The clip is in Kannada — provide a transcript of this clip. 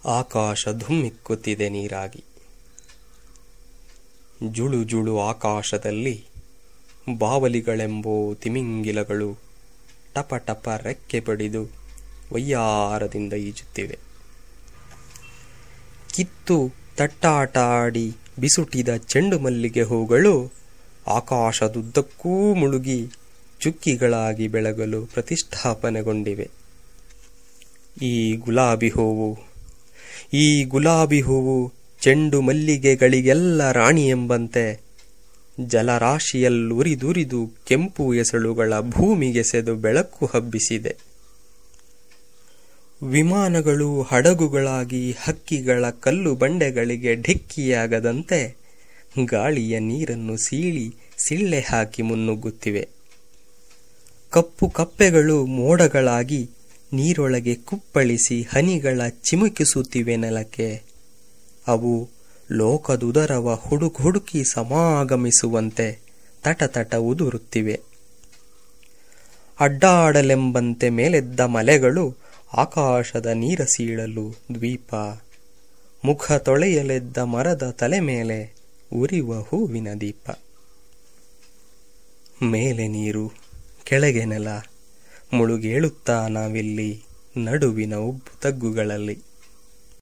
ಆಕಾಶ ಧುಮ್ಮಿಕ್ಕುತ್ತಿದೆ ನೀರಾಗಿ ಜುಳು ಜುಳು ಆಕಾಶದಲ್ಲಿ ಬಾವಲಿಗಳೆಂಬೋ ತಿಮಿಂಗಿಲಗಳು ಟಪ ಟಪ ರೆಕ್ಕೆ ಬಡಿದು ವಯ್ಯಾರದಿಂದ ಈಜುತ್ತಿವೆ ಕಿತ್ತು ತಟ್ಟಾಟ ಆಡಿ ಬಿಸುಟಿದ ಚೆಂಡು ಮಲ್ಲಿಗೆ ಹೂಗಳು ಆಕಾಶದುದ್ದಕ್ಕೂ ಮುಳುಗಿ ಚುಕ್ಕಿಗಳಾಗಿ ಬೆಳಗಲು ಪ್ರತಿಷ್ಠಾಪನೆಗೊಂಡಿವೆ ಈ ಗುಲಾಬಿ ಹೂವು ಈ ಗುಲಾಬಿ ಹೂವು ಚೆಂಡು ಮಲ್ಲಿಗೆಗಳಿಗೆಲ್ಲ ರಾಣಿ ಎಂಬಂತೆ ಜಲರಾಶಿಯಲ್ಲುರಿದುರಿದು ಕೆಂಪು ಎಸಳುಗಳ ಭೂಮಿಗೆಸೆದು ಬೆಳಕು ಹಬ್ಬಿಸಿದೆ ವಿಮಾನಗಳು ಹಡಗುಗಳಾಗಿ ಹಕ್ಕಿಗಳ ಕಲ್ಲು ಬಂಡೆಗಳಿಗೆ ಢಿಕ್ಕಿಯಾಗದಂತೆ ಗಾಳಿಯ ನೀರನ್ನು ಸೀಳಿ ಸಿಳ್ಳೆ ಹಾಕಿ ಮುನ್ನುಗ್ಗುತ್ತಿವೆ ಕಪ್ಪು ಕಪ್ಪೆಗಳು ಮೋಡಗಳಾಗಿ ನೀರೊಳಗೆ ಕುಪ್ಪಳಿಸಿ ಹನಿಗಳ ಚಿಮುಕಿಸುತ್ತಿವೆ ನೆಲಕ್ಕೆ ಅವು ಲೋಕದುದರವ ಹುಡುಕ್ ಹುಡುಕಿ ಸಮಾಗಮಿಸುವಂತೆ ತಟತಟ ಉದುರುತ್ತಿವೆ ಅಡ್ಡಾಡಲೆಂಬಂತೆ ಮೇಲೆದ್ದ ಮಲೆಗಳು ಆಕಾಶದ ನೀರ ಸೀಳಲು ದ್ವೀಪ ಮುಖ ತೊಳೆಯಲೆದ್ದ ಮರದ ತಲೆ ಮೇಲೆ ಉರಿವ ಹೂವಿನ ದೀಪ ಮೇಲೆ ನೀರು ಕೆಳಗೆ ನೆಲ ಮುಳುಗೇಳುತ್ತಾ ನಾವಿಲ್ಲಿ ನಡುವಿನ ಉಬ್ಬು ತಗ್ಗುಗಳಲ್ಲಿ